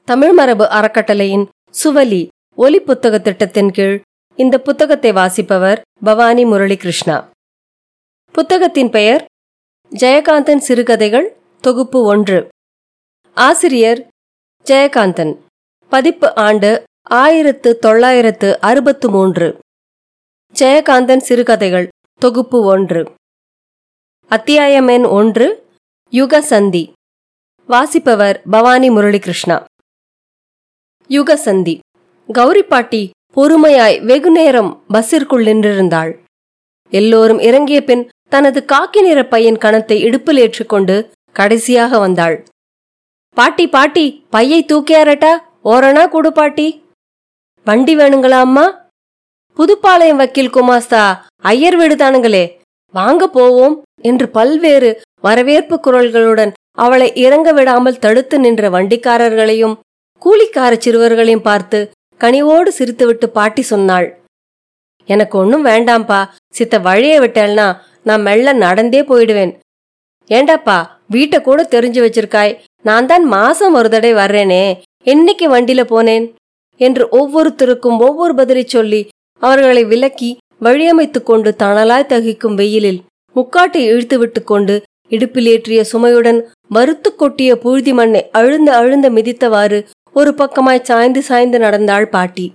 தமிழ் மரபு அறக்கட்டளையின் சுவலி ஒலி புத்தக திட்டத்தின் கீழ் இந்த புத்தகத்தை வாசிப்பவர் பவானி முரளி கிருஷ்ணா புத்தகத்தின் பெயர் ஜெயகாந்தன் சிறுகதைகள் தொகுப்பு ஒன்று ஆசிரியர் ஜெயகாந்தன் பதிப்பு ஆண்டு ஆயிரத்து தொள்ளாயிரத்து அறுபத்து மூன்று ஜெயகாந்தன் சிறுகதைகள் தொகுப்பு ஒன்று அத்தியாயம் எண் ஒன்று யுகசந்தி வாசிப்பவர் பவானி முரளிகிருஷ்ணா யுகசந்தி கௌரி பாட்டி பொறுமையாய் வெகுநேரம் பஸ்ஸிற்குள் நின்றிருந்தாள் எல்லோரும் இறங்கிய பின் தனது காக்கி நிற பையன் கணத்தை இடுப்பில் ஏற்றுக்கொண்டு கடைசியாக வந்தாள் பாட்டி பாட்டி பையை தூக்கியாரட்டா ஓரணா கொடு பாட்டி வண்டி வேணுங்களா அம்மா புதுப்பாளையம் வக்கீல் குமாஸ்தா ஐயர் வீடு தானுங்களே வாங்க போவோம் என்று பல்வேறு வரவேற்பு குரல்களுடன் அவளை இறங்க விடாமல் தடுத்து நின்ற வண்டிக்காரர்களையும் கூலிக்கார சிறுவர்களையும் பார்த்து கனிவோடு சிரித்துவிட்டு பாட்டி சொன்னாள் எனக்கு ஒன்னும் வேண்டாம்ப்பா சித்த வழிய விட்டேல்னா நான் மெல்ல நடந்தே போயிடுவேன் ஏண்டாப்பா வீட்டை கூட தெரிஞ்சு வச்சிருக்காய் நான் தான் மாசம் ஒரு தடவை வர்றேனே என்னைக்கு வண்டியில போனேன் என்று ஒவ்வொருத்தருக்கும் ஒவ்வொரு பதிலை சொல்லி அவர்களை விலக்கி வழியமைத்துக் கொண்டு தணலாய் தகிக்கும் வெயிலில் முக்காட்டை இழுத்து விட்டு கொண்டு இடுப்பில் ஏற்றிய சுமையுடன் வறுத்து கொட்டிய புழுதி மண்ணை அழுந்த அழுந்த மிதித்தவாறு ஒரு பக்கமாய் சாய்ந்து சாய்ந்து நடந்தாள் பாட்டி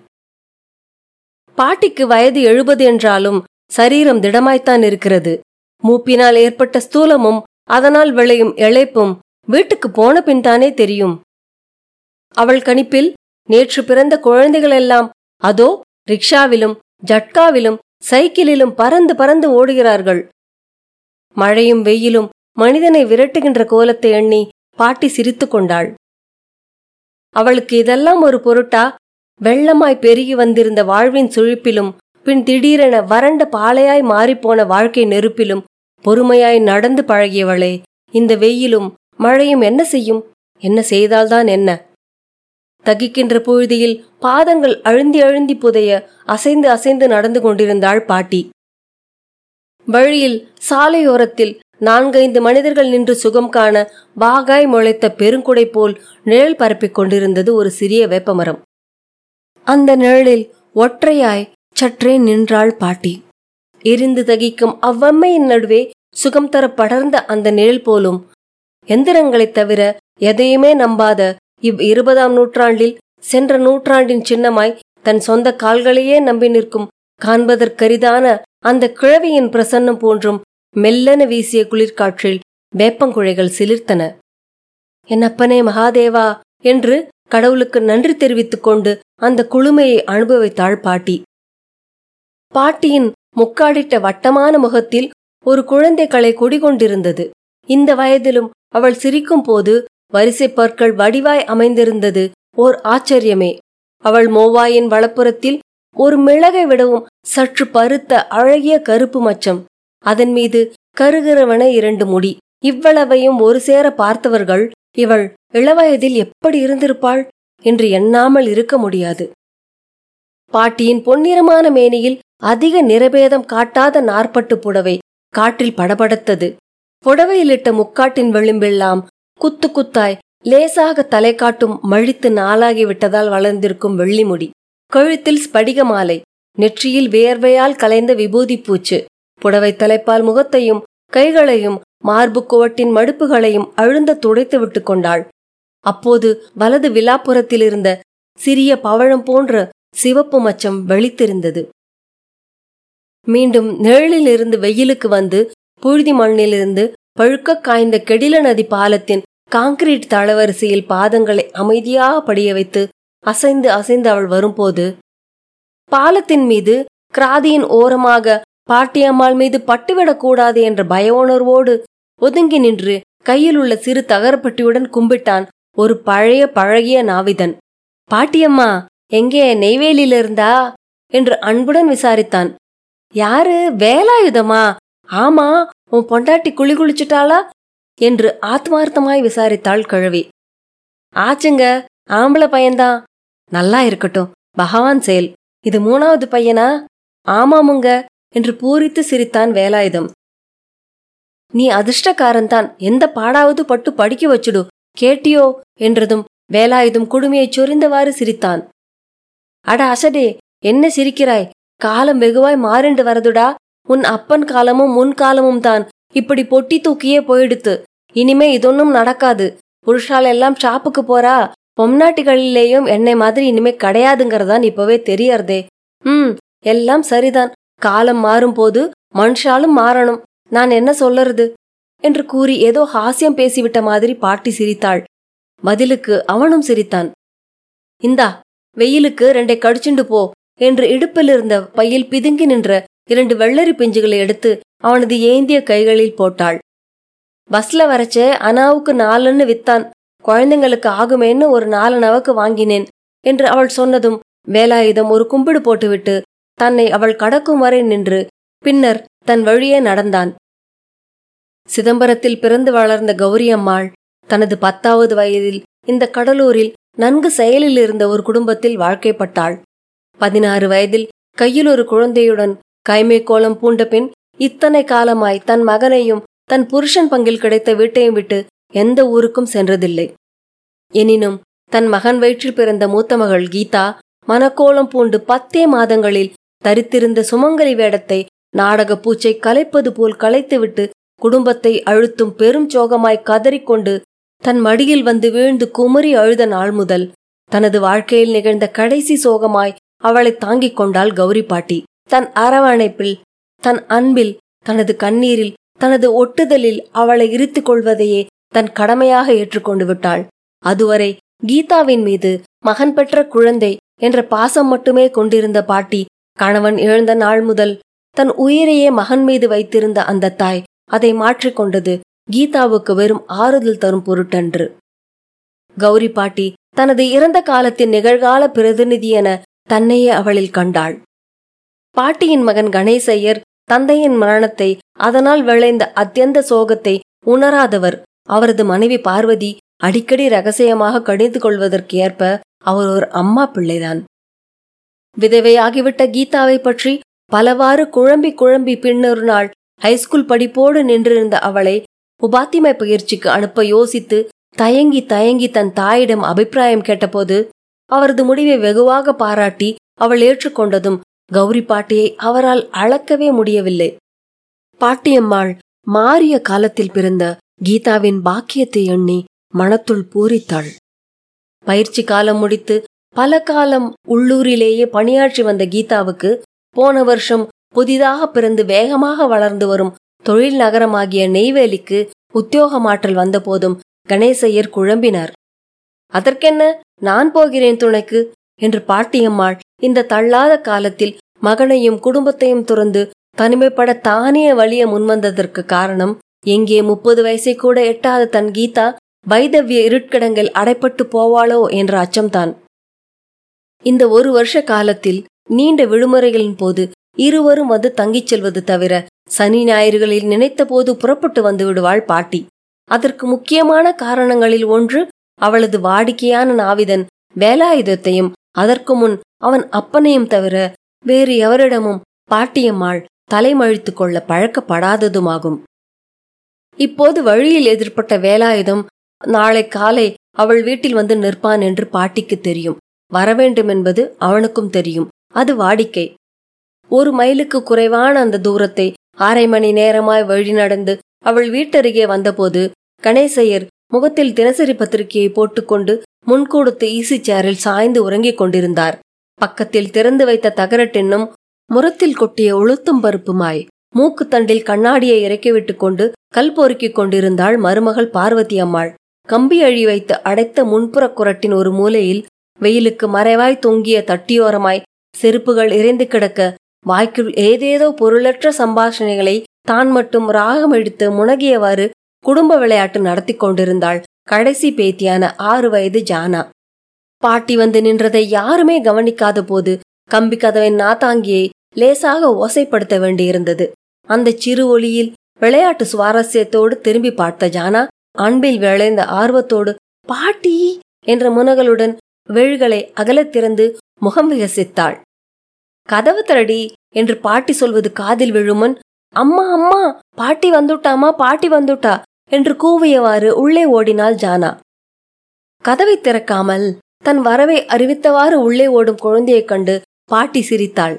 பாட்டிக்கு வயது எழுபது என்றாலும் சரீரம் திடமாய்த்தான் இருக்கிறது மூப்பினால் ஏற்பட்ட ஸ்தூலமும் அதனால் விளையும் இழைப்பும் வீட்டுக்கு போன பின்தானே தெரியும் அவள் கணிப்பில் நேற்று பிறந்த குழந்தைகள் எல்லாம் அதோ ரிக்ஷாவிலும் ஜட்காவிலும் சைக்கிளிலும் பறந்து பறந்து ஓடுகிறார்கள் மழையும் வெயிலும் மனிதனை விரட்டுகின்ற கோலத்தை எண்ணி பாட்டி சிரித்து கொண்டாள் அவளுக்கு இதெல்லாம் ஒரு பொருட்டா வெள்ளமாய் பெருகி வந்திருந்த வாழ்வின் சுழிப்பிலும் பின் திடீரென வறண்ட பாலையாய் மாறிப்போன வாழ்க்கை நெருப்பிலும் பொறுமையாய் நடந்து பழகியவளே இந்த வெயிலும் மழையும் என்ன செய்யும் என்ன செய்தால்தான் என்ன தகிக்கின்ற பொழுதியில் பாதங்கள் அழுந்தி அழுந்தி புதைய அசைந்து அசைந்து நடந்து கொண்டிருந்தாள் பாட்டி வழியில் சாலையோரத்தில் நான்கைந்து மனிதர்கள் நின்று சுகம் காண வாகாய் முளைத்த பெருங்குடை போல் நிழல் பரப்பிக் கொண்டிருந்தது ஒரு சிறிய வேப்பமரம் அந்த நிழலில் ஒற்றையாய் சற்றே நின்றாள் பாட்டி எரிந்து தகிக்கும் அவ்வம்மையின் நடுவே சுகம் தர படர்ந்த அந்த நிழல் போலும் எந்திரங்களைத் தவிர எதையுமே நம்பாத இவ் இருபதாம் நூற்றாண்டில் சென்ற நூற்றாண்டின் சின்னமாய் தன் சொந்த கால்களையே நம்பி நிற்கும் காண்பதற்கரிதான அந்த கிழவியின் பிரசன்னம் போன்றும் மெல்லன வீசிய குளிர்காற்றில் வேப்பங்குழைகள் சிலிர்த்தன என் அப்பனே மகாதேவா என்று கடவுளுக்கு நன்றி தெரிவித்துக் கொண்டு அந்த குளுமையை அனுபவித்தாள் பாட்டி பாட்டியின் முக்காடிட்ட வட்டமான முகத்தில் ஒரு குழந்தை களை குடிகொண்டிருந்தது இந்த வயதிலும் அவள் சிரிக்கும் போது வரிசை பற்கள் வடிவாய் அமைந்திருந்தது ஓர் ஆச்சரியமே அவள் மோவாயின் வலப்புறத்தில் ஒரு மிளகை விடவும் சற்று பருத்த அழகிய கருப்பு மச்சம் அதன் மீது கருகிறவன இரண்டு முடி இவ்வளவையும் ஒரு சேர பார்த்தவர்கள் இவள் இளவயதில் எப்படி இருந்திருப்பாள் என்று எண்ணாமல் இருக்க முடியாது பாட்டியின் பொன்னிறமான மேனியில் அதிக நிறபேதம் காட்டாத நாற்பட்டு புடவை காற்றில் படபடத்தது புடவையிலிட்ட முக்காட்டின் விளிம்பெல்லாம் குத்து குத்தாய் லேசாக தலை காட்டும் மழித்து நாளாகி விட்டதால் வளர்ந்திருக்கும் வெள்ளிமுடி கழுத்தில் ஸ்படிக மாலை நெற்றியில் வேர்வையால் கலைந்த விபூதி பூச்சு புடவை தலைப்பால் முகத்தையும் கைகளையும் மார்பு குவட்டின் மடுப்புகளையும் அழுந்த துடைத்து விட்டு கொண்டாள் அப்போது வலது விழாப்புறத்தில் இருந்த சிறிய பவழம் போன்ற சிவப்பு மச்சம் வெளித்திருந்தது மீண்டும் நிழலில் இருந்து வெயிலுக்கு வந்து புழுதி மண்ணிலிருந்து பழுக்க காய்ந்த கெடில நதி பாலத்தின் காங்கிரீட் தளவரிசையில் பாதங்களை அமைதியாக படிய வைத்து அசைந்து அசைந்து அவள் வரும்போது பாலத்தின் மீது கிராதியின் ஓரமாக பாட்டியம்மாள் மீது பட்டுவிடக்கூடாது என்ற பய உணர்வோடு ஒதுங்கி நின்று கையில் உள்ள சிறு தகரப்பட்டியுடன் கும்பிட்டான் ஒரு பழைய பழகிய நாவிதன் பாட்டியம்மா எங்கே நெய்வேலியில இருந்தா என்று அன்புடன் விசாரித்தான் யாரு வேலாயுதமா ஆமா உன் பொண்டாட்டி குழி குளிச்சுட்டாளா என்று ஆத்மார்த்தமாய் விசாரித்தாள் கிழவி ஆச்சுங்க ஆம்பளை பையன்தான் நல்லா இருக்கட்டும் பகவான் செயல் இது மூணாவது பையனா ஆமாமுங்க என்று பூரித்து சிரித்தான் வேலாயுதம் நீ அதிர்ஷ்டக்காரன்தான் எந்த பாடாவது பட்டு படிக்க வச்சுடு கேட்டியோ என்றதும் வேலாயுதம் குடுமையைச் சொரிந்தவாறு சிரித்தான் அட அசடே என்ன சிரிக்கிறாய் காலம் வெகுவாய் மாறிண்டு வரதுடா உன் அப்பன் காலமும் முன் காலமும் தான் இப்படி பொட்டி தூக்கியே போயிடுத்து இனிமே இதொன்னும் நடக்காது புருஷால் எல்லாம் ஷாப்புக்கு போறா பொம்நாட்டிகளிலேயும் என்னை மாதிரி இனிமே கிடையாதுங்கிறதான் இப்பவே தெரியறதே ம் எல்லாம் சரிதான் காலம் மாறும்போது மனுஷாலும் மாறணும் நான் என்ன சொல்லறது என்று கூறி ஏதோ ஹாஸ்யம் பேசிவிட்ட மாதிரி பாட்டி சிரித்தாள் பதிலுக்கு அவனும் சிரித்தான் இந்தா வெயிலுக்கு ரெண்டை கடிச்சுண்டு போ என்று இடுப்பில் இருந்த பையில் பிதுங்கி நின்ற இரண்டு வெள்ளரி பிஞ்சுகளை எடுத்து அவனது ஏந்திய கைகளில் போட்டாள் பஸ்ல வரச்சே அனாவுக்கு நாலுன்னு வித்தான் குழந்தைங்களுக்கு ஆகுமேன்னு ஒரு நாலனவுக்கு வாங்கினேன் என்று அவள் சொன்னதும் வேலாயுதம் ஒரு கும்பிடு போட்டுவிட்டு தன்னை அவள் கடக்கும் வரை நின்று பின்னர் தன் வழியே நடந்தான் சிதம்பரத்தில் பிறந்து வளர்ந்த கௌரியம்மாள் தனது பத்தாவது வயதில் இந்த கடலூரில் நன்கு செயலில் இருந்த ஒரு குடும்பத்தில் வாழ்க்கைப்பட்டாள் பதினாறு வயதில் கையில் ஒரு குழந்தையுடன் கைமை கோலம் பூண்ட பின் இத்தனை காலமாய் தன் மகனையும் தன் புருஷன் பங்கில் கிடைத்த வீட்டையும் விட்டு எந்த ஊருக்கும் சென்றதில்லை எனினும் தன் மகன் வயிற்றில் பிறந்த மூத்த மகள் கீதா மனக்கோலம் பூண்டு பத்தே மாதங்களில் தரித்திருந்த சுமங்கலி வேடத்தை நாடக பூச்சை கலைப்பது போல் கலைத்துவிட்டு குடும்பத்தை அழுத்தும் பெரும் சோகமாய் கதறிக்கொண்டு தன் மடியில் வந்து வீழ்ந்து குமரி அழுத நாள் முதல் தனது வாழ்க்கையில் நிகழ்ந்த கடைசி சோகமாய் அவளை தாங்கிக் கொண்டாள் கௌரி பாட்டி தன் அரவணைப்பில் தன் அன்பில் தனது கண்ணீரில் தனது ஒட்டுதலில் அவளை இருத்திக் கொள்வதையே தன் கடமையாக ஏற்றுக்கொண்டு விட்டாள் அதுவரை கீதாவின் மீது மகன் பெற்ற குழந்தை என்ற பாசம் மட்டுமே கொண்டிருந்த பாட்டி கணவன் இழந்த நாள் முதல் தன் உயிரையே மகன் மீது வைத்திருந்த அந்த தாய் அதை மாற்றிக்கொண்டது கீதாவுக்கு வெறும் ஆறுதல் தரும் பொருட்டன்று கௌரி பாட்டி தனது இறந்த காலத்தின் நிகழ்கால பிரதிநிதி என தன்னையே அவளில் கண்டாள் பாட்டியின் மகன் கணேசையர் தந்தையின் மரணத்தை அதனால் விளைந்த அத்தியந்த சோகத்தை உணராதவர் அவரது மனைவி பார்வதி அடிக்கடி ரகசியமாக கடிந்து கொள்வதற்கு ஏற்ப அவர் ஒரு அம்மா பிள்ளைதான் விதவையாகிவிட்ட கீதாவை பற்றி பலவாறு குழம்பி குழம்பி பின்னொரு நாள் ஹைஸ்கூல் படிப்போடு நின்றிருந்த அவளை உபாத்திமை பயிற்சிக்கு அனுப்ப யோசித்து தயங்கி தயங்கி தன் தாயிடம் அபிப்பிராயம் கேட்டபோது அவரது முடிவை வெகுவாக பாராட்டி அவள் ஏற்றுக்கொண்டதும் கௌரி பாட்டியை அவரால் அளக்கவே முடியவில்லை பாட்டியம்மாள் மாறிய காலத்தில் பிறந்த கீதாவின் பாக்கியத்தை எண்ணி மனத்துள் பூரித்தாள் பயிற்சி காலம் முடித்து பல காலம் உள்ளூரிலேயே பணியாற்றி வந்த கீதாவுக்கு போன வருஷம் புதிதாக பிறந்து வேகமாக வளர்ந்து வரும் தொழில் நகரமாகிய நெய்வேலிக்கு உத்தியோக மாற்றல் வந்தபோதும் கணேசையர் குழம்பினார் அதற்கென்ன நான் போகிறேன் துணைக்கு என்று பாட்டியம்மாள் இந்த தள்ளாத காலத்தில் மகனையும் குடும்பத்தையும் துறந்து தனிமைப்பட தானே வழிய முன்வந்ததற்கு காரணம் எங்கே முப்பது வயசை கூட எட்டாத தன் கீதா வைதவ்ய இருட்கிடங்கில் அடைப்பட்டு போவாளோ என்ற அச்சம்தான் இந்த ஒரு வருஷ காலத்தில் நீண்ட விடுமுறைகளின் போது இருவரும் வந்து தங்கிச் செல்வது தவிர சனி ஞாயிறுகளில் நினைத்தபோது புறப்பட்டு வந்து விடுவாள் பாட்டி அதற்கு முக்கியமான காரணங்களில் ஒன்று அவளது வாடிக்கையான நாவிதன் வேலாயுதத்தையும் அதற்கு முன் அவன் அப்பனையும் தவிர வேறு எவரிடமும் பாட்டியம்மாள் தலைமழித்துக் கொள்ள பழக்கப்படாததுமாகும் இப்போது வழியில் எதிர்ப்பட்ட வேலாயுதம் நாளை காலை அவள் வீட்டில் வந்து நிற்பான் என்று பாட்டிக்கு தெரியும் வரவேண்டும் என்பது அவனுக்கும் தெரியும் அது வாடிக்கை ஒரு மைலுக்கு குறைவான அந்த தூரத்தை அரை மணி நேரமாய் வழி நடந்து அவள் வீட்டருகே வந்தபோது கணேசையர் முகத்தில் தினசரி பத்திரிகையை போட்டுக்கொண்டு முன்கூடுத்து ஈசி சேரில் சாய்ந்து உறங்கிக் கொண்டிருந்தார் பக்கத்தில் திறந்து வைத்த தகரட்டென்னும் முரத்தில் கொட்டிய உளுத்தும் பருப்புமாய் மூக்குத்தண்டில் கண்ணாடியை இறக்கிவிட்டு கொண்டு கல் பொறுக்கிக் கொண்டிருந்தாள் மருமகள் பார்வதி அம்மாள் கம்பி அழி வைத்து அடைத்த முன்புற குரட்டின் ஒரு மூலையில் வெயிலுக்கு மறைவாய் தொங்கிய தட்டியோரமாய் செருப்புகள் இறைந்து கிடக்க வாய்க்குள் ஏதேதோ பொருளற்ற சம்பாஷணைகளை தான் மட்டும் ராகம் எடுத்து முனகியவாறு குடும்ப விளையாட்டு நடத்தி கொண்டிருந்தாள் கடைசி பேத்தியான ஆறு வயது ஜானா பாட்டி வந்து நின்றதை யாருமே கவனிக்காத போது கம்பி கதவின் நாத்தாங்கியை லேசாக ஓசைப்படுத்த வேண்டியிருந்தது அந்த சிறு ஒளியில் விளையாட்டு சுவாரஸ்யத்தோடு திரும்பி பார்த்த ஜானா அன்பில் விளைந்த ஆர்வத்தோடு பாட்டி என்ற முனகளுடன் வெள்களை அகலத் திறந்து முகம் விகசித்தாள் கதவு திரடி என்று பாட்டி சொல்வது காதில் விழுமன் அம்மா அம்மா பாட்டி வந்துட்டாமா பாட்டி வந்துட்டா என்று கூவியவாறு உள்ளே ஓடினாள் ஜானா கதவை திறக்காமல் தன் வரவை அறிவித்தவாறு உள்ளே ஓடும் குழந்தையைக் கண்டு பாட்டி சிரித்தாள்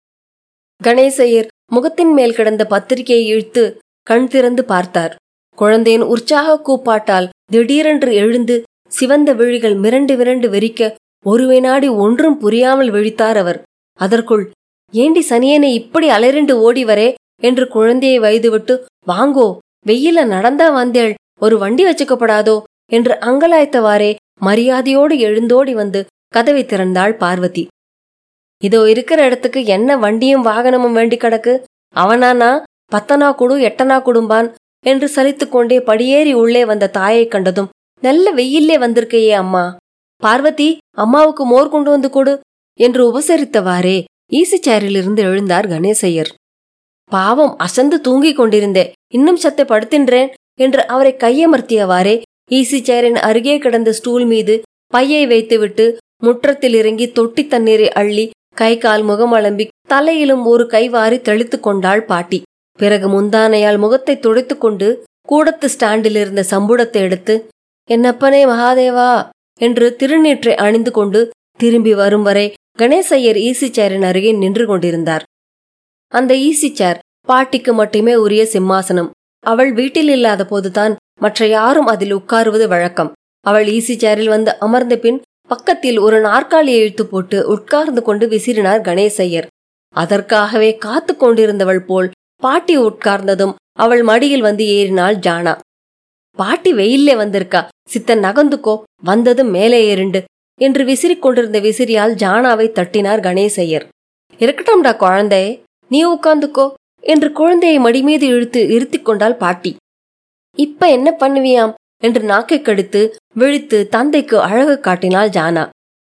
கணேசையர் முகத்தின் மேல் கிடந்த பத்திரிகையை இழுத்து கண் திறந்து பார்த்தார் குழந்தையின் உற்சாக கூப்பாட்டால் திடீரென்று எழுந்து சிவந்த விழிகள் மிரண்டு விரண்டு வெறிக்க ஒரு வினாடி ஒன்றும் புரியாமல் விழித்தார் அவர் அதற்குள் ஏண்டி சனியனை இப்படி அலறிண்டு ஓடி வரே என்று குழந்தையை வைதுவிட்டு வாங்கோ வெயில நடந்தா வந்தேள் ஒரு வண்டி வச்சுக்கப்படாதோ என்று அங்கலாய்த்தவாறே மரியாதையோடு எழுந்தோடி வந்து கதவை திறந்தாள் பார்வதி இதோ இருக்கிற இடத்துக்கு என்ன வண்டியும் வாகனமும் வேண்டி கிடக்கு அவனானா பத்தனா குடு எட்டனா குடும்பான் என்று சலித்துக்கொண்டே படியேறி உள்ளே வந்த தாயை கண்டதும் நல்ல வெயில்லே வந்திருக்கையே அம்மா பார்வதி அம்மாவுக்கு மோர் கொண்டு வந்து கொடு என்று உபசரித்தவாறே ஈசி சேரிலிருந்து எழுந்தார் கணேசையர் பாவம் அசந்து தூங்கிக் கொண்டிருந்தே இன்னும் சத்தை படுத்தின்றேன் என்று அவரை கையமர்த்தியவாறே ஈசி சேரின் அருகே கிடந்த ஸ்டூல் மீது பையை வைத்துவிட்டு முற்றத்தில் இறங்கி தொட்டி தண்ணீரை அள்ளி கை கால் முகம் அலம்பி தலையிலும் ஒரு கைவாரி தெளித்துக் கொண்டாள் பாட்டி பிறகு முந்தானையால் முகத்தை துடைத்துக் கொண்டு கூடத்து ஸ்டாண்டில் இருந்த சம்புடத்தை எடுத்து என்னப்பனே மகாதேவா என்று திருநீற்றை அணிந்து கொண்டு திரும்பி வரும் வரை கணேசையர் ஈசி சேரின் அருகே நின்று கொண்டிருந்தார் அந்த ஈசி சேர் பாட்டிக்கு மட்டுமே உரிய சிம்மாசனம் அவள் வீட்டில் இல்லாத போதுதான் மற்ற யாரும் அதில் உட்காருவது வழக்கம் அவள் ஈசி சேரில் வந்து அமர்ந்த பின் பக்கத்தில் ஒரு நாற்காலியை இழுத்து போட்டு உட்கார்ந்து கொண்டு விசிறினார் கணேசையர் அதற்காகவே காத்து கொண்டிருந்தவள் போல் பாட்டி உட்கார்ந்ததும் அவள் மடியில் வந்து ஏறினாள் ஜானா பாட்டி வெயில்லே வந்திருக்கா சித்தன் நகந்துக்கோ வந்ததும் மேலே ஏறிண்டு என்று விசிறிக் கொண்டிருந்த விசிறியால் ஜானாவை தட்டினார் கணேசையர் இருக்கட்டும்டா குழந்தை நீ உட்கார்ந்துக்கோ என்று குழந்தையை மடி மீது இழுத்து இருத்திக் கொண்டாள் பாட்டி இப்ப என்ன பண்ணுவியாம் என்று நாக்கை கடித்து விழித்து தந்தைக்கு அழகு காட்டினாள் ஜானா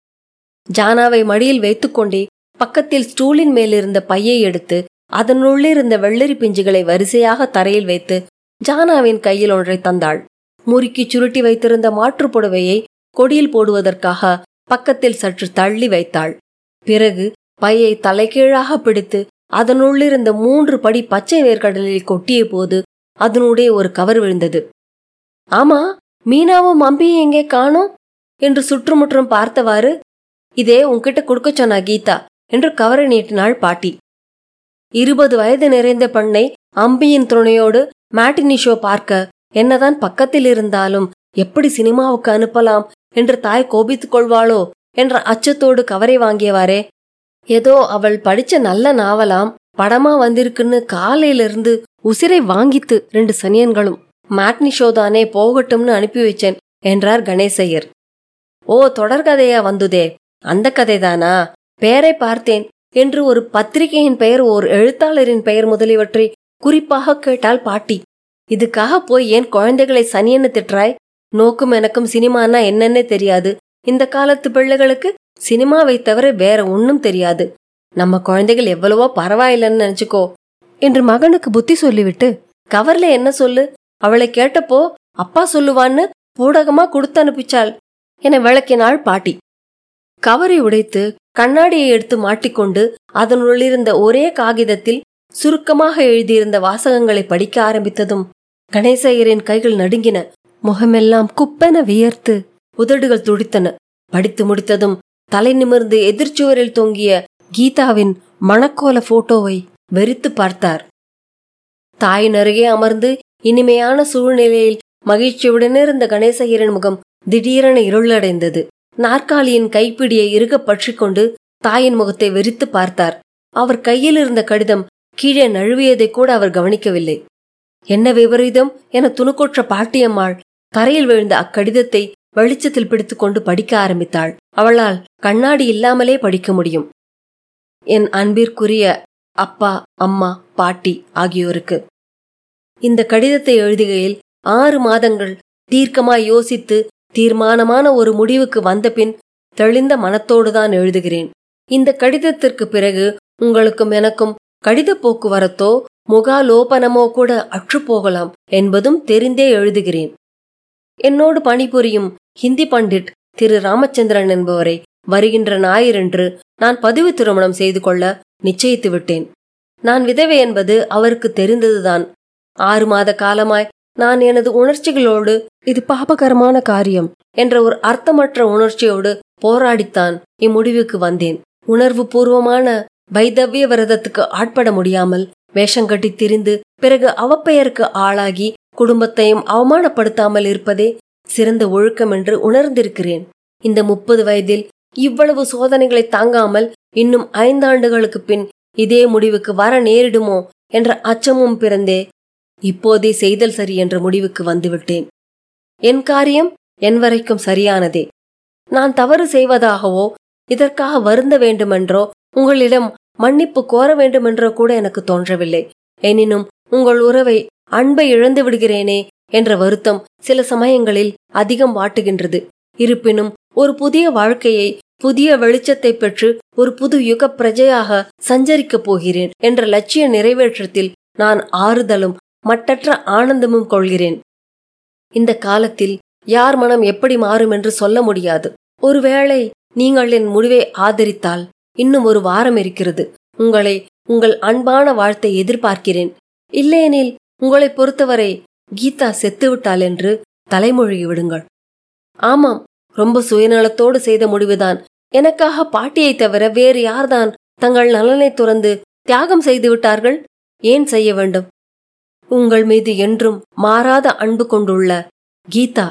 ஜானாவை மடியில் வைத்துக்கொண்டே பக்கத்தில் ஸ்டூலின் மேலிருந்த பையை எடுத்து அதனுள்ளிருந்த வெள்ளரி பிஞ்சுகளை வரிசையாக தரையில் வைத்து ஜானாவின் கையில் ஒன்றை தந்தாள் முறுக்கி சுருட்டி வைத்திருந்த மாற்றுப் புடவையை கொடியில் போடுவதற்காக பக்கத்தில் சற்று தள்ளி வைத்தாள் பிறகு பையை தலைகீழாக பிடித்து அதனுள்ளிருந்த மூன்று படி பச்சை வேர்க்கடலில் கொட்டிய போது அதனுடைய ஒரு கவர் விழுந்தது ஆமா மீனாவும் அம்பியும் எங்கே காணோம் என்று சுற்றுமுற்றும் பார்த்தவாறு இதே உன்கிட்ட கொடுக்க சொன்னா கீதா என்று கவரை நீட்டினாள் பாட்டி இருபது வயது நிறைந்த பெண்ணை அம்பியின் துணையோடு மேட்டினி ஷோ பார்க்க என்னதான் பக்கத்தில் இருந்தாலும் எப்படி சினிமாவுக்கு அனுப்பலாம் என்று தாய் கோபித்துக் கொள்வாளோ என்ற அச்சத்தோடு கவரை வாங்கியவாறே ஏதோ அவள் படிச்ச நல்ல நாவலாம் படமா வந்திருக்குன்னு காலையிலிருந்து உசிரை வாங்கித்து ரெண்டு சனியன்களும் மேட்னி ஷோ தானே போகட்டும்னு அனுப்பி வச்சேன் என்றார் கணேசையர் ஓ தொடர்கதையா வந்துதே அந்த கதைதானா பெயரை பார்த்தேன் என்று ஒரு பத்திரிகையின் பெயர் ஓர் எழுத்தாளரின் பெயர் முதலியவற்றை குறிப்பாக கேட்டாள் பாட்டி இதுக்காக போய் ஏன் குழந்தைகளை சனியன்னு திட்டுறாய் நோக்கும் எனக்கும் சினிமானா என்னன்னே தெரியாது இந்த காலத்து பிள்ளைகளுக்கு சினிமாவை தவிர வேற ஒன்னும் தெரியாது நம்ம குழந்தைகள் எவ்வளவோ பரவாயில்லைன்னு நினைச்சுக்கோ என்று மகனுக்கு புத்தி சொல்லிவிட்டு கவர்ல என்ன சொல்லு அவளை கேட்டப்போ அப்பா சொல்லுவான்னு பூடகமா கொடுத்து அனுப்பிச்சாள் என விளக்கினாள் பாட்டி கவரை உடைத்து கண்ணாடியை எடுத்து மாட்டிக்கொண்டு அதனுள்ளிருந்த ஒரே காகிதத்தில் சுருக்கமாக எழுதியிருந்த வாசகங்களை படிக்க ஆரம்பித்ததும் கணேசையரின் கைகள் நடுங்கின முகமெல்லாம் குப்பென வியர்த்து உதடுகள் துடித்தன படித்து முடித்ததும் தலை நிமிர்ந்து எதிர்ச்சுவரில் தொங்கிய கீதாவின் மணக்கோல போட்டோவை வெறித்து பார்த்தார் தாயின் அருகே அமர்ந்து இனிமையான சூழ்நிலையில் மகிழ்ச்சியுடன் இருந்த கணேசகிரன் முகம் திடீரென இருளடைந்தது நாற்காலியின் கைப்பிடியை இறுக பற்றிக்கொண்டு தாயின் முகத்தை வெறித்து பார்த்தார் அவர் கையில் இருந்த கடிதம் கீழே நழுவியதை கூட அவர் கவனிக்கவில்லை என்ன விபரீதம் என துணுக்குற்ற பாட்டியம்மாள் தரையில் விழுந்த அக்கடிதத்தை வெளிச்சத்தில் பிடித்துக்கொண்டு படிக்க ஆரம்பித்தாள் அவளால் கண்ணாடி இல்லாமலே படிக்க முடியும் என் அன்பிற்குரிய அப்பா அம்மா பாட்டி ஆகியோருக்கு இந்த கடிதத்தை எழுதுகையில் ஆறு மாதங்கள் தீர்க்கமாய் யோசித்து தீர்மானமான ஒரு முடிவுக்கு வந்தபின் தெளிந்த மனத்தோடுதான் எழுதுகிறேன் இந்த கடிதத்திற்கு பிறகு உங்களுக்கும் எனக்கும் கடித போக்குவரத்தோ முகாலோபனமோ கூட அற்றுப்போகலாம் என்பதும் தெரிந்தே எழுதுகிறேன் என்னோடு பணிபுரியும் ஹிந்தி பண்டிட் திரு ராமச்சந்திரன் என்பவரை வருகின்ற ஞாயிறன்று நான் பதிவு திருமணம் செய்து கொள்ள நிச்சயித்து விட்டேன் நான் விதவை என்பது அவருக்கு தெரிந்ததுதான் ஆறு மாத காலமாய் நான் எனது உணர்ச்சிகளோடு இது பாபகரமான காரியம் என்ற ஒரு அர்த்தமற்ற உணர்ச்சியோடு போராடித்தான் இம்முடிவுக்கு வந்தேன் உணர்வு பூர்வமான வைதவ்ய விரதத்துக்கு ஆட்பட முடியாமல் வேஷங்கட்டி திரிந்து பிறகு அவப்பெயருக்கு ஆளாகி குடும்பத்தையும் அவமானப்படுத்தாமல் இருப்பதே சிறந்த ஒழுக்கம் என்று உணர்ந்திருக்கிறேன் இந்த முப்பது வயதில் இவ்வளவு சோதனைகளை தாங்காமல் இன்னும் ஐந்தாண்டுகளுக்கு பின் இதே முடிவுக்கு வர நேரிடுமோ என்ற அச்சமும் பிறந்தே இப்போதே செய்தல் சரி என்ற முடிவுக்கு வந்துவிட்டேன் என் காரியம் என் வரைக்கும் சரியானதே நான் தவறு செய்வதாகவோ இதற்காக வருந்த வேண்டுமென்றோ உங்களிடம் மன்னிப்பு கோர வேண்டுமென்றோ கூட எனக்கு தோன்றவில்லை எனினும் உங்கள் உறவை அன்பை இழந்து விடுகிறேனே என்ற வருத்தம் சில சமயங்களில் அதிகம் வாட்டுகின்றது இருப்பினும் ஒரு புதிய வாழ்க்கையை புதிய வெளிச்சத்தை பெற்று ஒரு புது யுக பிரஜையாக சஞ்சரிக்கப் போகிறேன் என்ற லட்சிய நிறைவேற்றத்தில் நான் ஆறுதலும் மட்டற்ற ஆனந்தமும் கொள்கிறேன் இந்த காலத்தில் யார் மனம் எப்படி மாறும் என்று சொல்ல முடியாது ஒருவேளை நீங்கள் என் முடிவை ஆதரித்தால் இன்னும் ஒரு வாரம் இருக்கிறது உங்களை உங்கள் அன்பான வாழ்த்தை எதிர்பார்க்கிறேன் இல்லையெனில் உங்களை பொறுத்தவரை கீதா செத்துவிட்டாள் என்று தலைமொழி விடுங்கள் ஆமாம் ரொம்ப சுயநலத்தோடு செய்த முடிவுதான் எனக்காக பாட்டியை தவிர வேறு யார்தான் தங்கள் நலனை துறந்து தியாகம் செய்து விட்டார்கள் ஏன் செய்ய வேண்டும் உங்கள் மீது என்றும் மாறாத அன்பு கொண்டுள்ள கீதா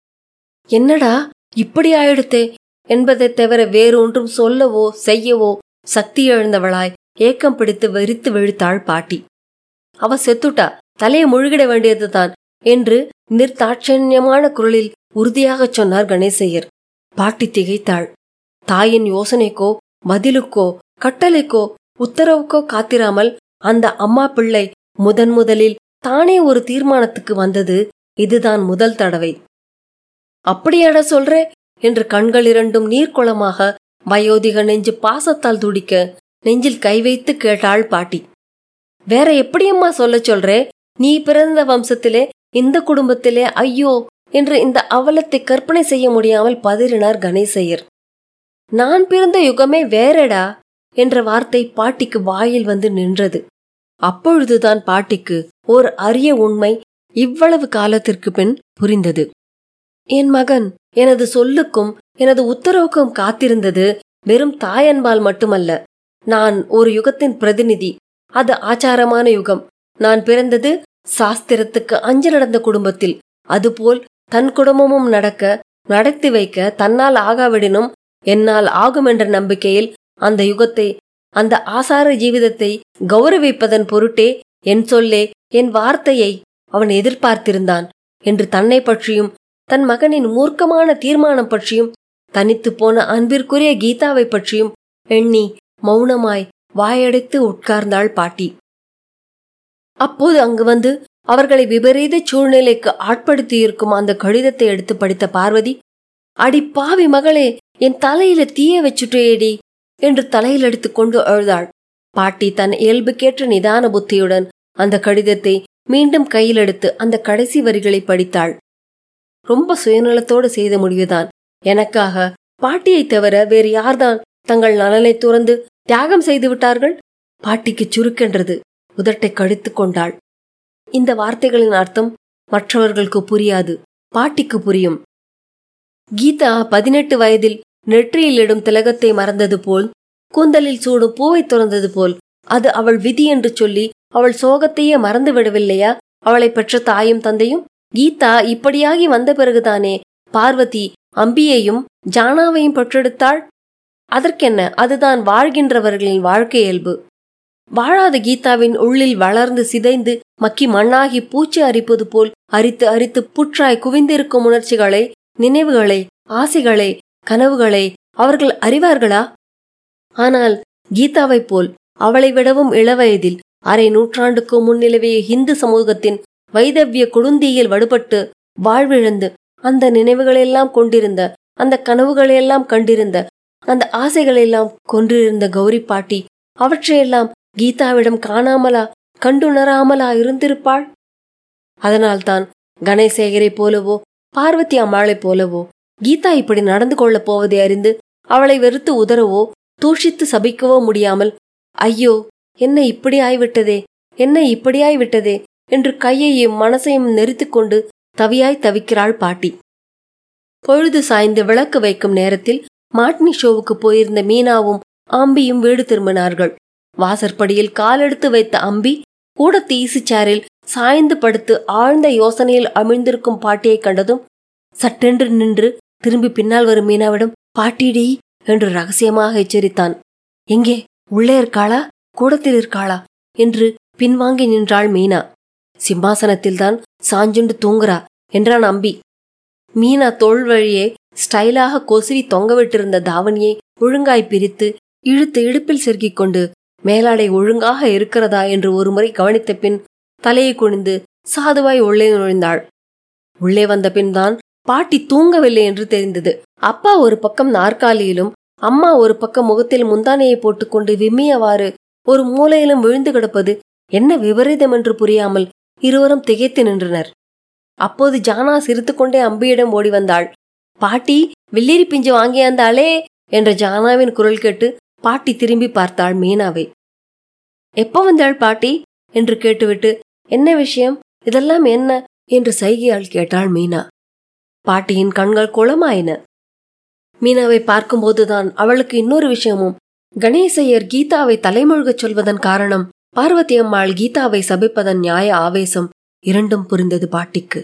என்னடா இப்படி ஆயிடுத்தே என்பதைத் தவிர வேறொன்றும் சொல்லவோ செய்யவோ சக்தி எழுந்தவளாய் ஏக்கம் பிடித்து வெறித்து விழித்தாள் பாட்டி அவ செத்துட்டா தலையை முழுகிட வேண்டியதுதான் என்று நிர்தாட்சண்யமான குரலில் உறுதியாகச் சொன்னார் கணேசையர் பாட்டி திகைத்தாள் தாயின் யோசனைக்கோ பதிலுக்கோ கட்டளைக்கோ உத்தரவுக்கோ காத்திராமல் அந்த அம்மா பிள்ளை முதன் முதலில் தானே ஒரு தீர்மானத்துக்கு வந்தது இதுதான் முதல் தடவை அப்படியாடா சொல்றே என்று கண்கள் இரண்டும் நீர்க்குளமாக வயோதிக நெஞ்சு பாசத்தால் துடிக்க நெஞ்சில் கை வைத்து கேட்டாள் பாட்டி வேற எப்படியம்மா சொல்ல சொல்றே நீ பிறந்த வம்சத்திலே இந்த குடும்பத்திலே ஐயோ என்று இந்த அவலத்தை கற்பனை செய்ய முடியாமல் பதறினார் கணேசையர் நான் பிறந்த யுகமே வேறடா என்ற வார்த்தை பாட்டிக்கு வாயில் வந்து நின்றது அப்பொழுதுதான் பாட்டிக்கு ஓர் அரிய உண்மை இவ்வளவு காலத்திற்கு பின் புரிந்தது என் மகன் எனது சொல்லுக்கும் எனது உத்தரவுக்கும் காத்திருந்தது வெறும் தாயன்பால் மட்டுமல்ல நான் ஒரு யுகத்தின் பிரதிநிதி அது ஆச்சாரமான யுகம் நான் பிறந்தது சாஸ்திரத்துக்கு அஞ்சு நடந்த குடும்பத்தில் அதுபோல் தன் குடும்பமும் நடக்க நடத்தி வைக்க தன்னால் ஆகாவிடினும் என்னால் ஆகும் என்ற நம்பிக்கையில் அந்த யுகத்தை அந்த ஆசார ஜீவிதத்தை கௌரவிப்பதன் பொருட்டே என் சொல்லே என் வார்த்தையை அவன் எதிர்பார்த்திருந்தான் என்று தன்னை பற்றியும் தன் மகனின் மூர்க்கமான தீர்மானம் பற்றியும் தனித்து போன அன்பிற்குரிய கீதாவை பற்றியும் எண்ணி மௌனமாய் வாயடைத்து உட்கார்ந்தாள் பாட்டி அப்போது அங்கு வந்து அவர்களை விபரீத சூழ்நிலைக்கு ஆட்படுத்தியிருக்கும் அந்த கடிதத்தை எடுத்து படித்த பார்வதி அடி பாவி மகளே என் தலையில தீய வச்சுட்டேடி என்று தலையில் எடுத்துக்கொண்டு அழுதாள் பாட்டி தன் இயல்புக்கேற்ற நிதான புத்தியுடன் அந்த கடிதத்தை மீண்டும் கையில் எடுத்து அந்த கடைசி வரிகளை படித்தாள் ரொம்ப சுயநலத்தோடு செய்த முடிவுதான் எனக்காக பாட்டியை தவிர வேறு யார்தான் தங்கள் நலனை துறந்து தியாகம் செய்து விட்டார்கள் பாட்டிக்கு சுருக்கென்றது உதட்டை கடித்து கொண்டாள் இந்த வார்த்தைகளின் அர்த்தம் மற்றவர்களுக்கு புரியாது பாட்டிக்கு புரியும் கீதா பதினெட்டு வயதில் நெற்றியில் இடும் திலகத்தை மறந்தது போல் கூந்தலில் சூடும் பூவை துறந்தது போல் அது அவள் விதி என்று சொல்லி அவள் சோகத்தையே மறந்து விடவில்லையா அவளை பெற்ற தாயும் தந்தையும் கீதா இப்படியாகி வந்த பிறகுதானே பார்வதி அம்பியையும் ஜானாவையும் பெற்றெடுத்தாள் அதற்கென்ன அதுதான் வாழ்கின்றவர்களின் வாழ்க்கை இயல்பு வாழாத கீதாவின் உள்ளில் வளர்ந்து சிதைந்து மக்கி மண்ணாகி பூச்சி அரிப்பது போல் அரித்து அரித்து புற்றாய் குவிந்திருக்கும் உணர்ச்சிகளை நினைவுகளை ஆசைகளை கனவுகளை அவர்கள் அறிவார்களா ஆனால் கீதாவைப் போல் அவளை விடவும் இளவயதில் அரை நூற்றாண்டுக்கு முன்னிலவிய இந்து சமூகத்தின் வைதவ்ய கொடுந்தியில் வடுபட்டு வாழ்விழந்து அந்த நினைவுகளெல்லாம் கொண்டிருந்த அந்த கனவுகளையெல்லாம் கண்டிருந்த அந்த ஆசைகளெல்லாம் கொன்றிருந்த கௌரி பாட்டி அவற்றையெல்லாம் கீதாவிடம் காணாமலா கண்டுணராமலா இருந்திருப்பாள் அதனால்தான் கணேசேகரைப் போலவோ பார்வதி அம்மாளைப் போலவோ கீதா இப்படி நடந்து கொள்ளப் போவதை அறிந்து அவளை வெறுத்து உதறவோ தூஷித்து சபிக்கவோ முடியாமல் ஐயோ என்ன இப்படி ஆய்விட்டதே என்ன இப்படியாய் விட்டதே என்று கையையும் மனசையும் நெரித்துக் கொண்டு தவியாய் தவிக்கிறாள் பாட்டி பொழுது சாய்ந்து விளக்கு வைக்கும் நேரத்தில் மாட்னி ஷோவுக்கு போயிருந்த மீனாவும் அம்பியும் வீடு திரும்பினார்கள் வாசற்படியில் காலெடுத்து வைத்த அம்பி கூடத்து ஈசிச்சாரில் சாய்ந்து படுத்து ஆழ்ந்த யோசனையில் அமிழ்ந்திருக்கும் பாட்டியை கண்டதும் சட்டென்று நின்று திரும்பி பின்னால் வரும் மீனாவிடம் பாட்டிடி என்று ரகசியமாக எச்சரித்தான் எங்கே உள்ளே இருக்காளா கூடத்தில் இருக்காளா என்று பின்வாங்கி நின்றாள் மீனா சிம்மாசனத்தில்தான் சாஞ்சுண்டு தூங்குறா என்றான் அம்பி மீனா தோள் வழியே ஸ்டைலாக கொசுவி தொங்கவிட்டிருந்த தாவணியை ஒழுங்காய் பிரித்து இழுத்து இடுப்பில் செருகிக் கொண்டு மேலாடை ஒழுங்காக இருக்கிறதா என்று ஒருமுறை கவனித்த பின் தலையை குனிந்து சாதுவாய் உள்ளே நுழைந்தாள் உள்ளே வந்த பின் தான் பாட்டி தூங்கவில்லை என்று தெரிந்தது அப்பா ஒரு பக்கம் நாற்காலியிலும் அம்மா ஒரு பக்கம் முகத்தில் முந்தானையை போட்டுக்கொண்டு விம்மியவாறு ஒரு மூலையிலும் விழுந்து கிடப்பது என்ன விபரீதம் என்று புரியாமல் இருவரும் திகைத்து நின்றனர் அப்போது ஜானா சிரித்துக்கொண்டே அம்பியிடம் ஓடி வந்தாள் பாட்டி வில்லிரி பிஞ்சு வாங்கியாந்தாளே என்ற ஜானாவின் குரல் கேட்டு பாட்டி திரும்பி பார்த்தாள் மீனாவை எப்போ வந்தாள் பாட்டி என்று கேட்டுவிட்டு என்ன விஷயம் இதெல்லாம் என்ன என்று சைகையால் கேட்டாள் மீனா பாட்டியின் கண்கள் குளமாயின மீனாவை பார்க்கும்போதுதான் அவளுக்கு இன்னொரு விஷயமும் கணேசையர் கீதாவை தலைமொழுகச் சொல்வதன் காரணம் பார்வதி அம்மாள் கீதாவை சபிப்பதன் நியாய ஆவேசம் இரண்டும் புரிந்தது பாட்டிக்கு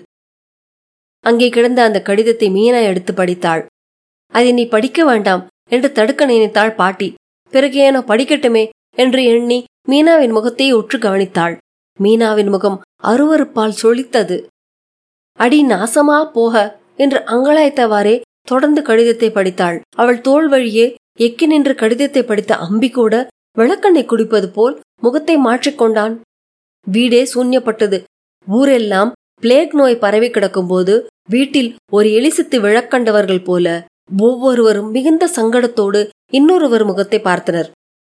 அங்கே கிடந்த அந்த கடிதத்தை மீனா எடுத்து படித்தாள் அதை நீ படிக்க வேண்டாம் என்று தடுக்க நினைத்தாள் பாட்டி பிறகு ஏனோ படிக்கட்டுமே என்று எண்ணி மீனாவின் முகத்தை உற்று கவனித்தாள் மீனாவின் முகம் அருவருப்பால் சொலித்தது அடி நாசமா போக என்று அங்கலாய்த்தவாறே தொடர்ந்து கடிதத்தை படித்தாள் அவள் தோள் வழியே எக்கி நின்று கடிதத்தை படித்த அம்பி கூட விளக்கண்ணை குடிப்பது போல் முகத்தை மாற்றிக்கொண்டான் வீடே சூன்யப்பட்டது ஊரெல்லாம் பிளேக் நோய் பரவி கிடக்கும்போது வீட்டில் ஒரு எலிசித்து விழக்கண்டவர்கள் போல ஒவ்வொருவரும் மிகுந்த சங்கடத்தோடு இன்னொருவர் முகத்தை பார்த்தனர்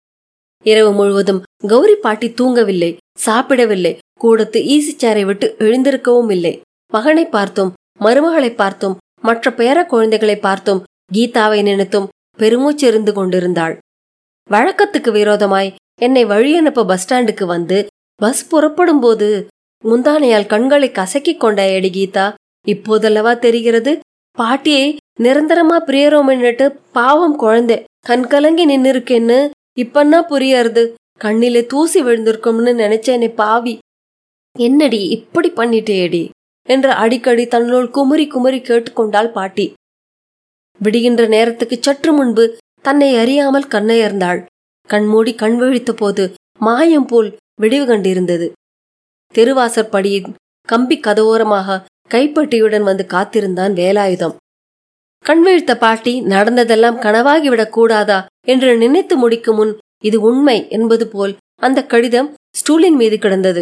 இரவு முழுவதும் கௌரி பாட்டி தூங்கவில்லை சாப்பிடவில்லை கூடத்து ஈசிச்சாரை விட்டு எழுந்திருக்கவும் இல்லை மகனை பார்த்தோம் மருமகளை பார்த்தோம் மற்ற பேர குழந்தைகளை பார்த்தோம் கீதாவை நினைத்தும் பெருமூச்சிருந்து கொண்டிருந்தாள் வழக்கத்துக்கு விரோதமாய் என்னை வழி அனுப்ப பஸ் ஸ்டாண்டுக்கு வந்து பஸ் புறப்படும் போது முந்தானையால் கண்களை கசக்கிக் கொண்டாயடி கீதா இப்போதல்லவா தெரிகிறது பாட்டியை நிரந்தரமா பிரியரோமின்னுட்டு பாவம் குழந்தை கண் கலங்கி நின்னு இருக்கேன்னு இப்பன்னா புரியறது கண்ணிலே தூசி விழுந்திருக்கும்னு நினைச்சேனே பாவி என்னடி இப்படி பண்ணிட்டேடி என்று அடிக்கடி தன்னுள் குமுறி குமுறி கேட்டுக்கொண்டாள் பாட்டி விடுகின்ற நேரத்துக்கு சற்று முன்பு தன்னை அறியாமல் கண்ணையர்ந்தாள் கண்மூடி கண் விழித்த போது மாயம் போல் விடிவு கண்டிருந்தது தெருவாசற்படியின் கம்பி கதவோரமாக கைப்பட்டியுடன் வந்து காத்திருந்தான் வேலாயுதம் கண்விழித்த பாட்டி நடந்ததெல்லாம் கனவாகிவிடக் கூடாதா என்று நினைத்து முடிக்கும் முன் இது உண்மை என்பது போல் அந்த கடிதம் ஸ்டூலின் மீது கிடந்தது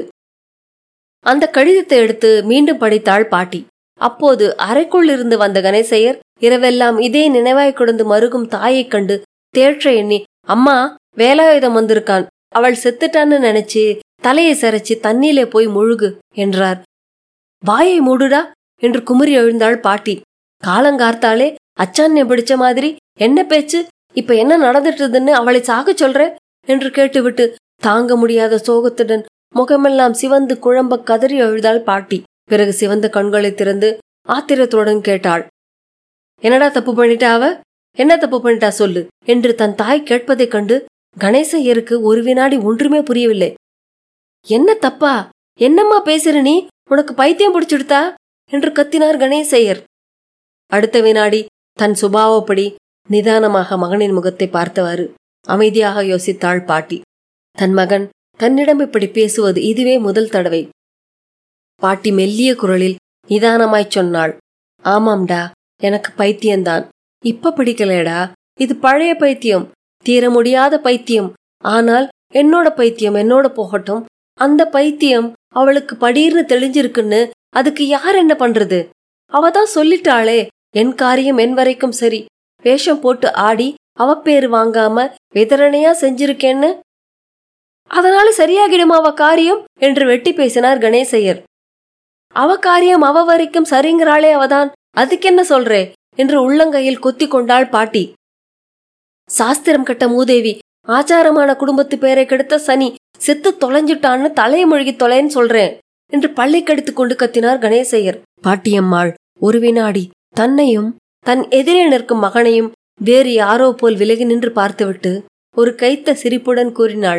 அந்த கடிதத்தை எடுத்து மீண்டும் படித்தாள் பாட்டி அப்போது அறைக்குள் இருந்து வந்த கணேசையர் இரவெல்லாம் இதே நினைவாய் கொடுந்து மருகும் தாயைக் கண்டு தேற்ற எண்ணி அம்மா வேலாயுதம் வந்திருக்கான் அவள் செத்துட்டான்னு நினைச்சு தலையை சரைச்சு தண்ணியிலே போய் முழுகு என்றார் வாயை மூடுடா என்று குமுறி எழுந்தாள் பாட்டி காலங்கார்த்தாலே அச்சான்ய பிடிச்ச மாதிரி என்ன பேச்சு இப்ப என்ன நடந்துட்டுதுன்னு அவளை சாக சொல்ற என்று கேட்டுவிட்டு தாங்க முடியாத சோகத்துடன் முகமெல்லாம் சிவந்து குழம்ப கதறி அழுதாள் பாட்டி பிறகு சிவந்த கண்களை திறந்து ஆத்திரத்துடன் கேட்டாள் என்னடா தப்பு பண்ணிட்டா அவ என்ன தப்பு பண்ணிட்டா சொல்லு என்று தன் தாய் கேட்பதைக் கண்டு கணேசையருக்கு ஒரு வினாடி ஒன்றுமே புரியவில்லை என்ன தப்பா என்னம்மா பேசுற நீ உனக்கு பைத்தியம் பிடிச்சிடுதா என்று கத்தினார் கணேசையர் அடுத்த வினாடி தன் சுபாவப்படி நிதானமாக மகனின் முகத்தை பார்த்தவாறு அமைதியாக யோசித்தாள் பாட்டி தன் மகன் தன்னிடம் இப்படி பேசுவது இதுவே முதல் தடவை பாட்டி மெல்லிய குரலில் நிதானமாய்ச் சொன்னாள் ஆமாம்டா எனக்கு பைத்தியம்தான் இப்ப பிடிக்கலடா இது பழைய பைத்தியம் தீர முடியாத பைத்தியம் ஆனால் என்னோட பைத்தியம் என்னோட போகட்டும் அந்த பைத்தியம் அவளுக்கு படீர்னு தெளிஞ்சிருக்குன்னு அதுக்கு யார் என்ன பண்றது அவ தான் சொல்லிட்டாளே என் காரியம் என் வரைக்கும் சரி வேஷம் போட்டு ஆடி அவ பேரு வாங்காம விதரணையா செஞ்சிருக்கேன்னு அதனால சரியாகிடும் அவ காரியம் என்று வெட்டி பேசினார் கணேசையர் அவ காரியம் அவ வரைக்கும் சரிங்கிறாளே அவதான் அதுக்கென்ன சொல்றே என்று உள்ளங்கையில் கொத்தி கொண்டாள் பாட்டி சாஸ்திரம் கட்ட மூதேவி ஆச்சாரமான குடும்பத்து பேரை கெடுத்த சனி செத்து தொலைஞ்சிட்டான்னு தலையை மொழிகி தொலைன்னு சொல்றேன் என்று பல்லை கடித்துக் கொண்டு கத்தினார் கணேசையர் பாட்டியம்மாள் ஒரு வினாடி தன்னையும் தன் எதிரே நிற்கும் மகனையும் வேறு யாரோ போல் விலகி நின்று பார்த்துவிட்டு ஒரு கைத்த சிரிப்புடன் கூறினாள்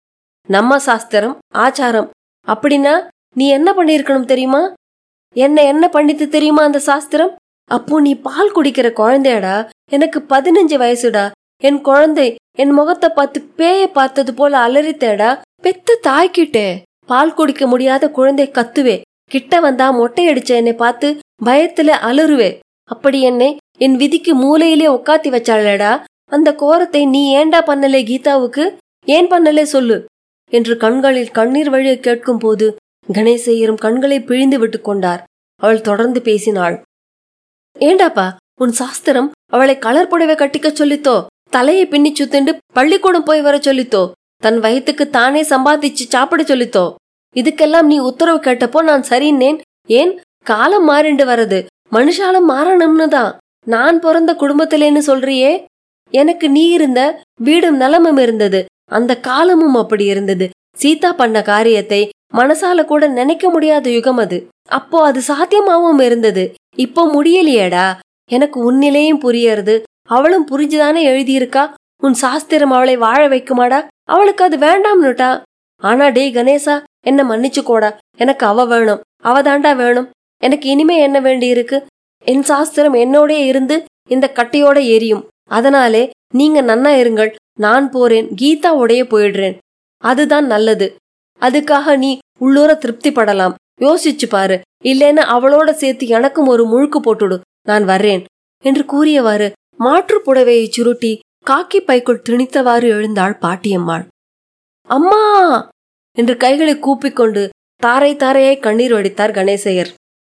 நம்ம சாஸ்திரம் ஆச்சாரம் அப்படின்னா நீ என்ன பண்ணியிருக்கணும் தெரியுமா என்ன என்ன பண்ணித்து தெரியுமா அந்த சாஸ்திரம் அப்போ நீ பால் குடிக்கிற குழந்தையடா எனக்கு பதினஞ்சு வயசுடா என் குழந்தை என் முகத்தை பார்த்து பேய பார்த்தது போல அலறித்தேடா பெத்த தாய்கிட்டே பால் குடிக்க முடியாத குழந்தை கத்துவே கிட்ட வந்தா மொட்டையடிச்ச என்னை பார்த்து பயத்துல அலறுவே அப்படி என்னை என் விதிக்கு மூலையிலே உக்காத்தி வச்சாளடா அந்த கோரத்தை நீ ஏண்டா பண்ணலே கீதாவுக்கு ஏன் பண்ணலே சொல்லு என்று கண்களில் கண்ணீர் வழிய கேட்கும் போது கணேசையரும் கண்களை பிழிந்து விட்டு கொண்டார் அவள் தொடர்ந்து பேசினாள் ஏண்டாப்பா உன் சாஸ்திரம் அவளை கலர் புடவை கட்டிக்க சொல்லித்தோ தலையை பின்னி சுத்திண்டு பள்ளிக்கூடம் போய் வர சொல்லித்தோ தன் வயிற்றுக்கு தானே சம்பாதிச்சு சாப்பிட சொல்லித்தோ இதுக்கெல்லாம் நீ உத்தரவு கேட்டப்போ நான் சரின்னேன் ஏன் காலம் மாறிண்டு வரது மனுஷாலம் மாறணும்னு தான் நான் பிறந்த குடும்பத்திலேன்னு சொல்றியே எனக்கு நீ இருந்த வீடும் நலமும் இருந்தது அந்த காலமும் அப்படி இருந்தது சீதா பண்ண காரியத்தை மனசால கூட நினைக்க முடியாத யுகம் அது அப்போ அது சாத்தியமாவும் இருந்தது இப்போ முடியலையேடா எனக்கு உன்னிலையும் புரியறது அவளும் புரிஞ்சுதானே எழுதியிருக்கா உன் சாஸ்திரம் அவளை வாழ வைக்குமாடா அவளுக்கு அது வேண்டாம்னுட்டா ஆனா டேய் கணேசா என்ன மன்னிச்சுக்கோடா எனக்கு அவ வேணும் அவ தாண்டா வேணும் எனக்கு இனிமே என்ன வேண்டி இருக்கு என் சாஸ்திரம் என்னோடே இருந்து இந்த கட்டையோட எரியும் அதனாலே நீங்க நன்னா இருங்கள் நான் போறேன் கீதாவோடைய போயிடுறேன் அதுதான் நல்லது அதுக்காக நீ உள்ளூர திருப்தி படலாம் யோசிச்சு பாரு இல்லைன்னா அவளோட சேர்த்து எனக்கும் ஒரு முழுக்கு போட்டுடு நான் வர்றேன் என்று கூறியவாறு மாற்று புடவையை சுருட்டி காக்கி பைக்குள் திணித்தவாறு எழுந்தாள் பாட்டியம்மாள் அம்மா என்று கைகளை கூப்பிக்கொண்டு தாரை தாரையாய் கண்ணீர் வடித்தார் கணேசையர்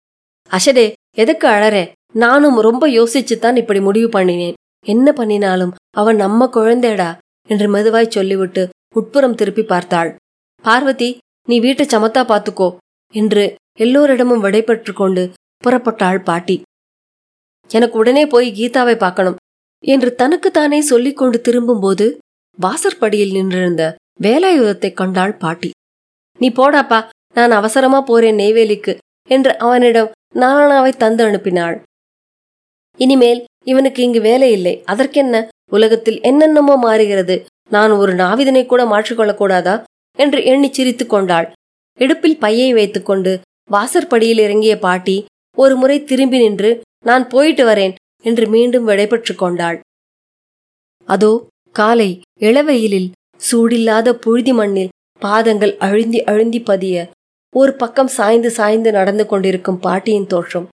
அஷடே எதுக்கு அழறே நானும் ரொம்ப யோசிச்சுத்தான் இப்படி முடிவு பண்ணினேன் என்ன பண்ணினாலும் அவன் நம்ம குழந்தைடா என்று மெதுவாய் சொல்லிவிட்டு உட்புறம் திருப்பி பார்த்தாள் பார்வதி நீ வீட்டை சமத்தா பாத்துக்கோ என்று எல்லோரிடமும் விடைபெற்று கொண்டு புறப்பட்டாள் பாட்டி எனக்கு உடனே போய் கீதாவை பார்க்கணும் என்று தனக்குத்தானே சொல்லிக் கொண்டு திரும்பும்போது வாசற்படியில் நின்றிருந்த வேலாயுதத்தை கண்டாள் பாட்டி நீ போடாப்பா நான் அவசரமா போறேன் நெய்வேலிக்கு என்று அவனிடம் நாராயணாவை தந்து அனுப்பினாள் இனிமேல் இவனுக்கு இங்கு வேலை இல்லை அதற்கென்ன உலகத்தில் என்னென்னமோ மாறுகிறது நான் ஒரு நாவிதனை கூட மாற்றிக்கொள்ளக் கூடாதா என்று எண்ணி சிரித்துக் கொண்டாள் இடுப்பில் பையை வைத்துக்கொண்டு வாசற்படியில் இறங்கிய பாட்டி ஒரு முறை திரும்பி நின்று நான் போயிட்டு வரேன் என்று மீண்டும் விடைபெற்றுக் கொண்டாள் அதோ காலை இளவெயிலில் சூடில்லாத புழுதி மண்ணில் பாதங்கள் அழுந்தி அழுந்தி பதிய ஒரு பக்கம் சாய்ந்து சாய்ந்து நடந்து கொண்டிருக்கும் பாட்டியின் தோற்றம்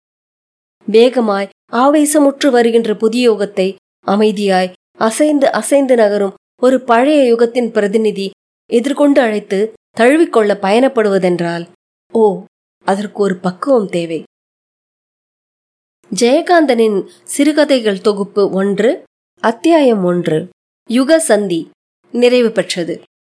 வேகமாய் ஆவேசமுற்று வருகின்ற புதிய யுகத்தை அமைதியாய் அசைந்து அசைந்து நகரும் ஒரு பழைய யுகத்தின் பிரதிநிதி எதிர்கொண்டு அழைத்து தழுவிக்கொள்ள பயணப்படுவதென்றால் ஓ அதற்கு ஒரு பக்குவம் தேவை ஜெயகாந்தனின் சிறுகதைகள் தொகுப்பு ஒன்று அத்தியாயம் ஒன்று யுக சந்தி நிறைவு பெற்றது